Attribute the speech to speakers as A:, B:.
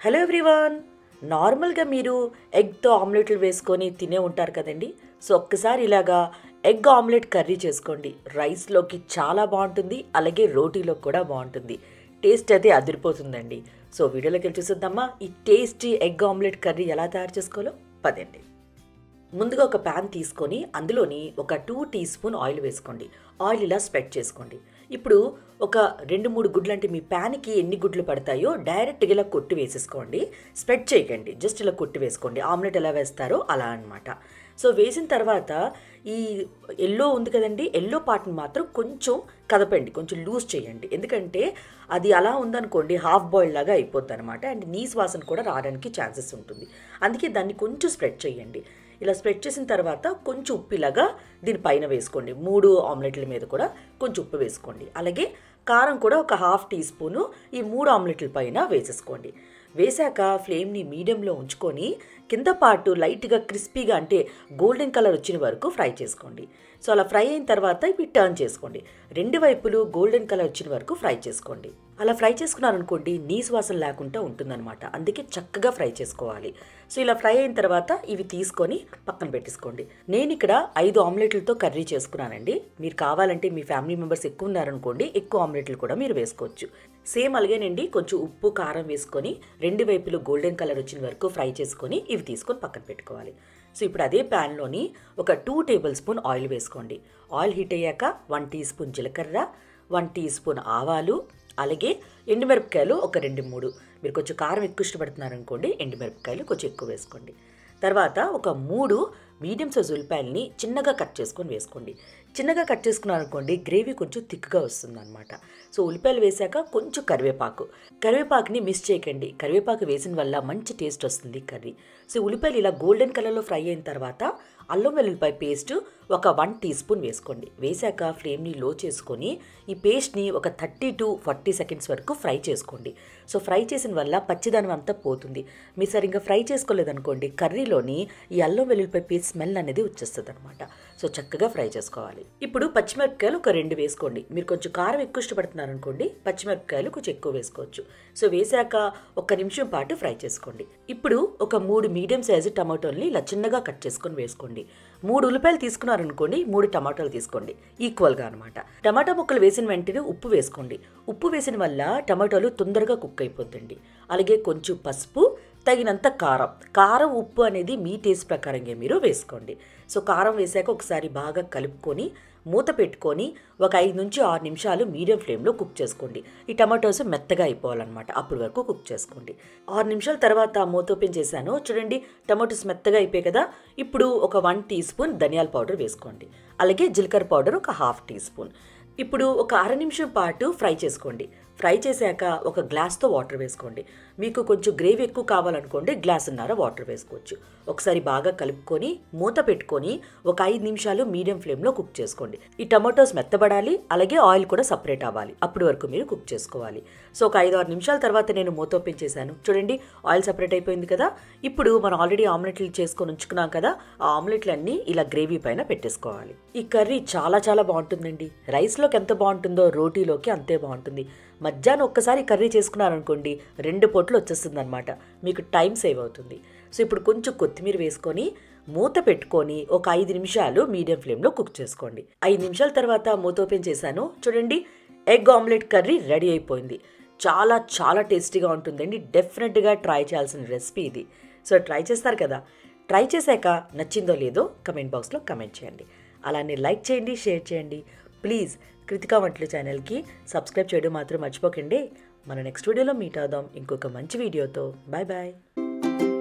A: hello everyone నార్మల్గా మీరు ఎగ్తో ఆమ్లెట్లు వేసుకొని తినే ఉంటారు కదండి సో ఒక్కసారి ఇలాగా ఎగ్ ఆమ్లెట్ కర్రీ చేసుకోండి రైస్లోకి చాలా బాగుంటుంది అలాగే రోటీలోకి కూడా బాగుంటుంది టేస్ట్ అయితే అదిరిపోతుందండి సో వీడియోలోకి వెళ్ళి చూసేద్దామా ఈ టేస్టీ ఎగ్ ఆమ్లెట్ కర్రీ ఎలా తయారు చేసుకోవాలో పదండి ముందుగా ఒక ప్యాన్ తీసుకొని అందులోని ఒక టూ టీ స్పూన్ ఆయిల్ వేసుకోండి ఆయిల్ ఇలా స్ప్రెడ్ చేసుకోండి ఇప్పుడు ఒక రెండు మూడు గుడ్లు అంటే మీ ప్యాన్కి ఎన్ని గుడ్లు పడతాయో డైరెక్ట్గా ఇలా కొట్టి వేసేసుకోండి స్ప్రెడ్ చేయకండి జస్ట్ ఇలా కొట్టి వేసుకోండి ఆమ్లెట్ ఎలా వేస్తారో అలా అనమాట సో వేసిన తర్వాత ఈ ఎల్లో ఉంది కదండి ఎల్లో పార్ట్ని మాత్రం కొంచెం కదపండి కొంచెం లూజ్ చేయండి ఎందుకంటే అది అలా ఉందనుకోండి హాఫ్ బాయిల్ లాగా అయిపోద్ది అనమాట అండ్ నీస్ వాసన కూడా రావడానికి ఛాన్సెస్ ఉంటుంది అందుకే దాన్ని కొంచెం స్ప్రెడ్ చేయండి ఇలా స్ప్రెడ్ చేసిన తర్వాత కొంచెం ఉప్పు ఇలాగా దీనిపైన వేసుకోండి మూడు ఆమ్లెట్ల మీద కూడా కొంచెం ఉప్పు వేసుకోండి అలాగే కారం కూడా ఒక హాఫ్ టీ స్పూను ఈ మూడు ఆమ్లెట్ల పైన వేసేసుకోండి వేశాక ఫ్లేమ్ని మీడియంలో ఉంచుకొని కింద పాటు లైట్గా క్రిస్పీగా అంటే గోల్డెన్ కలర్ వచ్చిన వరకు ఫ్రై చేసుకోండి సో అలా ఫ్రై అయిన తర్వాత ఇవి టర్న్ చేసుకోండి రెండు వైపులు గోల్డెన్ కలర్ వచ్చిన వరకు ఫ్రై చేసుకోండి అలా ఫ్రై చేసుకున్నారనుకోండి నీసు వాసన లేకుండా ఉంటుందన్నమాట అందుకే చక్కగా ఫ్రై చేసుకోవాలి సో ఇలా ఫ్రై అయిన తర్వాత ఇవి తీసుకొని పక్కన పెట్టేసుకోండి నేను ఇక్కడ ఐదు ఆమ్లెట్లతో కర్రీ చేసుకున్నానండి మీరు కావాలంటే మీ ఫ్యామిలీ మెంబర్స్ ఎక్కువ ఉన్నారనుకోండి ఎక్కువ ఆమ్లెట్లు కూడా మీరు వేసుకోవచ్చు సేమ్ అలాగేనండి కొంచెం ఉప్పు కారం వేసుకొని రెండు వైపులు గోల్డెన్ కలర్ వచ్చిన వరకు ఫ్రై చేసుకొని ఇవి తీసుకొని పక్కన పెట్టుకోవాలి సో ఇప్పుడు అదే ప్యాన్లోని ఒక టూ టేబుల్ స్పూన్ ఆయిల్ వేసుకోండి ఆయిల్ హీట్ అయ్యాక వన్ టీ స్పూన్ జీలకర్ర వన్ టీ స్పూన్ ఆవాలు అలాగే ఎండుమిరపకాయలు ఒక రెండు మూడు మీరు కొంచెం కారం ఎక్కువ ఇష్టపడుతున్నారనుకోండి ఎండుమిరపకాయలు కొంచెం ఎక్కువ వేసుకోండి తర్వాత ఒక మూడు మీడియం సైజ్ ఉల్లిపాయలని చిన్నగా కట్ చేసుకొని వేసుకోండి చిన్నగా కట్ చేసుకున్నారనుకోండి గ్రేవీ కొంచెం థిక్గా వస్తుంది అనమాట సో ఉల్లిపాయలు వేసాక కొంచెం కరివేపాకు కరివేపాకుని మిస్ చేయకండి కరివేపాకు వేసిన వల్ల మంచి టేస్ట్ వస్తుంది కర్రీ సో ఉల్లిపాయలు ఇలా గోల్డెన్ కలర్లో ఫ్రై అయిన తర్వాత అల్లం వెల్లుల్లిపాయ పేస్ట్ ఒక వన్ టీ స్పూన్ వేసుకోండి వేసాక ఫ్లేమ్ని లో చేసుకొని ఈ పేస్ట్ని ఒక థర్టీ టు ఫార్టీ సెకండ్స్ వరకు ఫ్రై చేసుకోండి సో ఫ్రై చేసిన వల్ల పచ్చిదనం అంతా పోతుంది మీరు సరిగ్గా ఫ్రై చేసుకోలేదనుకోండి కర్రీలోని ఈ అల్లం వెల్లుల్లిపాయ పేస్ట్ స్మెల్ అనేది వచ్చేస్తుంది అనమాట సో చక్కగా ఫ్రై చేసుకోవాలి ఇప్పుడు పచ్చిమిరపకాయలు ఒక రెండు వేసుకోండి మీరు కొంచెం కారం ఎక్కువ ఇష్టపడుతున్నారు అనుకోండి పచ్చిమిరపకాయలు కొంచెం ఎక్కువ వేసుకోవచ్చు సో వేసాక ఒక నిమిషం పాటు ఫ్రై చేసుకోండి ఇప్పుడు ఒక మూడు మీడియం సైజు టమాటోల్ని ఇలా చిన్నగా కట్ చేసుకొని వేసుకోండి మూడు ఉల్లిపాయలు తీసుకున్నారనుకోండి మూడు టమాటాలు తీసుకోండి ఈక్వల్గా అనమాట టమాటా ముక్కలు వేసిన వెంటనే ఉప్పు వేసుకోండి ఉప్పు వేసిన వల్ల టమాటాలు తొందరగా కుక్ అయిపోతుంది అలాగే కొంచెం పసుపు తగినంత కారం కారం ఉప్పు అనేది మీ టేస్ట్ ప్రకారంగా మీరు వేసుకోండి సో కారం వేసాక ఒకసారి బాగా కలుపుకొని మూత పెట్టుకొని ఒక ఐదు నుంచి ఆరు నిమిషాలు మీడియం ఫ్లేమ్లో కుక్ చేసుకోండి ఈ టమాటోస్ మెత్తగా అయిపోవాలన్నమాట అప్పటి వరకు కుక్ చేసుకోండి ఆరు నిమిషాల తర్వాత మూత ఓపెన్ చేశాను చూడండి టమాటోస్ మెత్తగా అయిపోయాయి కదా ఇప్పుడు ఒక వన్ టీ స్పూన్ ధనియాల పౌడర్ వేసుకోండి అలాగే జీలకర్ర పౌడర్ ఒక హాఫ్ టీ స్పూన్ ఇప్పుడు ఒక అర నిమిషం పాటు ఫ్రై చేసుకోండి ఫ్రై చేశాక ఒక గ్లాస్తో వాటర్ వేసుకోండి మీకు కొంచెం గ్రేవీ ఎక్కువ కావాలనుకోండి గ్లాసున్నర వాటర్ వేసుకోవచ్చు ఒకసారి బాగా కలుపుకొని మూత పెట్టుకొని ఒక ఐదు నిమిషాలు మీడియం ఫ్లేమ్లో కుక్ చేసుకోండి ఈ టమాటోస్ మెత్తబడాలి అలాగే ఆయిల్ కూడా సపరేట్ అవ్వాలి అప్పటి వరకు మీరు కుక్ చేసుకోవాలి సో ఒక ఐదు ఆరు నిమిషాల తర్వాత నేను మూత ఓపెన్ చేశాను చూడండి ఆయిల్ సపరేట్ అయిపోయింది కదా ఇప్పుడు మనం ఆల్రెడీ ఆమ్లెట్లు చేసుకొని ఉంచుకున్నాం కదా ఆ ఆమ్లెట్లన్నీ ఇలా గ్రేవీ పైన పెట్టేసుకోవాలి ఈ కర్రీ చాలా చాలా బాగుంటుందండి రైస్లోకి ఎంత బాగుంటుందో రోటీలోకి అంతే బాగుంటుంది మధ్యాహ్నం ఒక్కసారి కర్రీ చేసుకున్నారనుకోండి రెండు పొట్లు వచ్చేస్తుంది అనమాట మీకు టైం సేవ్ అవుతుంది సో ఇప్పుడు కొంచెం కొత్తిమీర వేసుకొని మూత పెట్టుకొని ఒక ఐదు నిమిషాలు మీడియం ఫ్లేమ్లో కుక్ చేసుకోండి ఐదు నిమిషాల తర్వాత మూత ఓపెన్ చేశాను చూడండి ఎగ్ ఆమ్లెట్ కర్రీ రెడీ అయిపోయింది చాలా చాలా టేస్టీగా ఉంటుందండి డెఫినెట్గా ట్రై చేయాల్సిన రెసిపీ ఇది సో ట్రై చేస్తారు కదా ట్రై చేశాక నచ్చిందో లేదో కమెంట్ బాక్స్లో కమెంట్ చేయండి అలానే లైక్ చేయండి షేర్ చేయండి ప్లీజ్ కృతికా వంటలు ఛానల్కి సబ్స్క్రైబ్ చేయడం మాత్రం మర్చిపోకండి మన నెక్స్ట్ వీడియోలో మీట్ అవుదాం ఇంకొక మంచి వీడియోతో బాయ్ బాయ్